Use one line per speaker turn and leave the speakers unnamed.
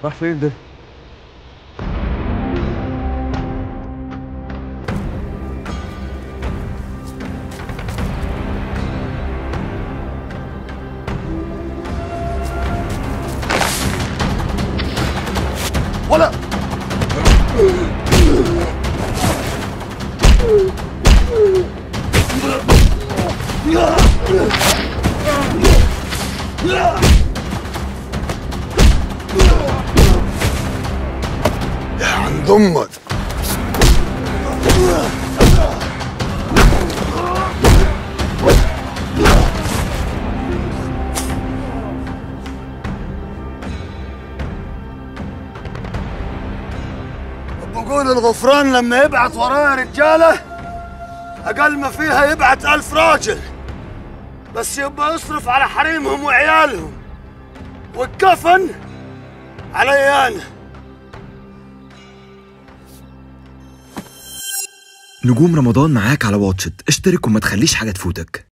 راح فين ده؟ ولا
يا عند امك بقول الغفران لما يبعت ورايا رجاله اقل ما فيها يبعت الف راجل بس يبقى يصرف على حريمهم وعيالهم والكفن علي انا
نجوم رمضان معاك على واتشت اشترك وما تخليش حاجة تفوتك